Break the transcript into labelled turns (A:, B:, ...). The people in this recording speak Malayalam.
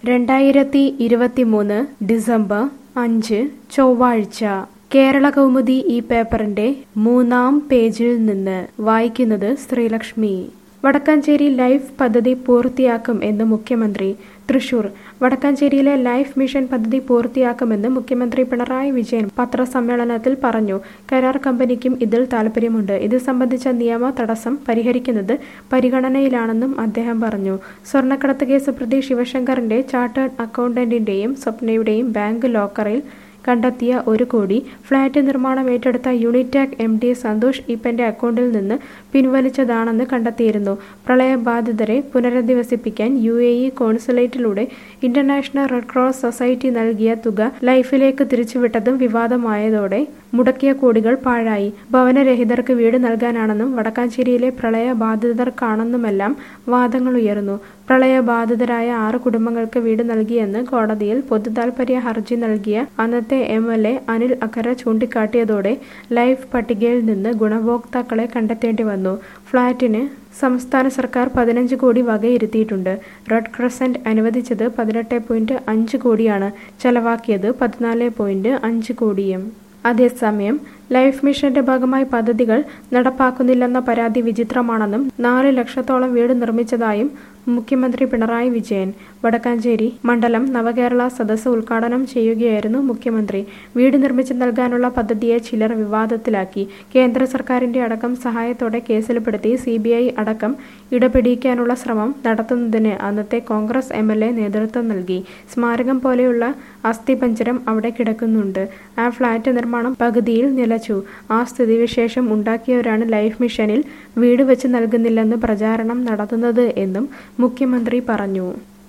A: രണ്ടായിരത്തി ഇരുപത്തിമൂന്ന് ഡിസംബർ അഞ്ച് ചൊവ്വാഴ്ച കേരള കൗമുദി ഈ പേപ്പറിന്റെ മൂന്നാം പേജിൽ നിന്ന് വായിക്കുന്നത് ശ്രീലക്ഷ്മി വടക്കാഞ്ചേരി ലൈഫ് പദ്ധതി പൂർത്തിയാക്കും എന്ന് മുഖ്യമന്ത്രി തൃശൂർ വടക്കാഞ്ചേരിയിലെ ലൈഫ് മിഷൻ പദ്ധതി പൂർത്തിയാക്കുമെന്ന് മുഖ്യമന്ത്രി പിണറായി വിജയൻ പത്രസമ്മേളനത്തിൽ പറഞ്ഞു കരാർ കമ്പനിക്കും ഇതിൽ താൽപ്പര്യമുണ്ട് ഇത് സംബന്ധിച്ച നിയമ തടസ്സം പരിഹരിക്കുന്നത് പരിഗണനയിലാണെന്നും അദ്ദേഹം പറഞ്ഞു സ്വർണ്ണക്കടത്ത് കേസ് പ്രതി ശിവശങ്കറിന്റെ ചാർട്ടേഡ് അക്കൗണ്ടന്റിന്റെയും സ്വപ്നയുടെയും ബാങ്ക് ലോക്കറിൽ കണ്ടെത്തിയ ഒരു കോടി ഫ്ളാറ്റ് നിർമ്മാണം ഏറ്റെടുത്ത യൂണിറ്റാക് എം ഡി സന്തോഷ് ഈപ്പന്റെ അക്കൗണ്ടിൽ നിന്ന് പിൻവലിച്ചതാണെന്ന് കണ്ടെത്തിയിരുന്നു പ്രളയബാധിതരെ പുനരധിവസിപ്പിക്കാൻ യു എ ഇ കോൺസുലേറ്റിലൂടെ ഇന്റർനാഷണൽ റെഡ് ക്രോസ് സൊസൈറ്റി നൽകിയ തുക ലൈഫിലേക്ക് തിരിച്ചുവിട്ടതും വിവാദമായതോടെ മുടക്കിയ കോടികൾ പാഴായി ഭവനരഹിതർക്ക് വീട് നൽകാനാണെന്നും വടക്കാഞ്ചേരിയിലെ പ്രളയബാധിതർക്കാണെന്നുമെല്ലാം വാദങ്ങൾ ഉയർന്നു പ്രളയബാധിതരായ ആറ് കുടുംബങ്ങൾക്ക് വീട് നൽകിയെന്ന് കോടതിയിൽ പൊതുതാൽപര്യ ഹർജി നൽകിയ അന്നത്തെ M L A Anil Akkara ചൂണ്ടിക്കാട്ടിയതോടെ ലൈഫ് പട്ടികയിൽ നിന്ന് ഗുണഭോക്താക്കളെ കണ്ടെത്തേണ്ടി വന്നു ഫ്ളാറ്റിന് സംസ്ഥാന സർക്കാർ പതിനഞ്ച് കോടി വകയിരുത്തിയിട്ടുണ്ട് റെഡ് ക്രസന്റ് അനുവദിച്ചത് പതിനെട്ട് പോയിന്റ് അഞ്ച് കോടിയാണ് ചെലവാക്കിയത് പതിനാല് പോയിന്റ് അഞ്ച് കോടിയും അതേസമയം ലൈഫ് മിഷന്റെ ഭാഗമായി പദ്ധതികൾ നടപ്പാക്കുന്നില്ലെന്ന പരാതി വിചിത്രമാണെന്നും നാല് ലക്ഷത്തോളം വീട് നിർമ്മിച്ചതായും മുഖ്യമന്ത്രി പിണറായി വിജയൻ വടക്കാഞ്ചേരി മണ്ഡലം നവകേരള സദസ്സ് ഉദ്ഘാടനം ചെയ്യുകയായിരുന്നു മുഖ്യമന്ത്രി വീട് നിർമ്മിച്ചു നൽകാനുള്ള പദ്ധതിയെ ചിലർ വിവാദത്തിലാക്കി കേന്ദ്ര സർക്കാരിന്റെ അടക്കം സഹായത്തോടെ കേസിൽപ്പെടുത്തി സി ബി ഐ അടക്കം ഇടപിടിക്കാനുള്ള ശ്രമം നടത്തുന്നതിന് അന്നത്തെ കോൺഗ്രസ് എം എൽ എ നേതൃത്വം നൽകി സ്മാരകം പോലെയുള്ള അസ്ഥിപഞ്ജരം അവിടെ കിടക്കുന്നുണ്ട് ആ ഫ്ളാറ്റ് നിർമ്മാണം പകുതിയിൽ നിലച്ചു ആ സ്ഥിതിവിശേഷം ഉണ്ടാക്കിയവരാണ് ലൈഫ് മിഷനിൽ വീട് വെച്ച് നൽകുന്നില്ലെന്ന് പ്രചാരണം നടത്തുന്നത് എന്നും മുഖ്യമന്ത്രി പറഞ്ഞു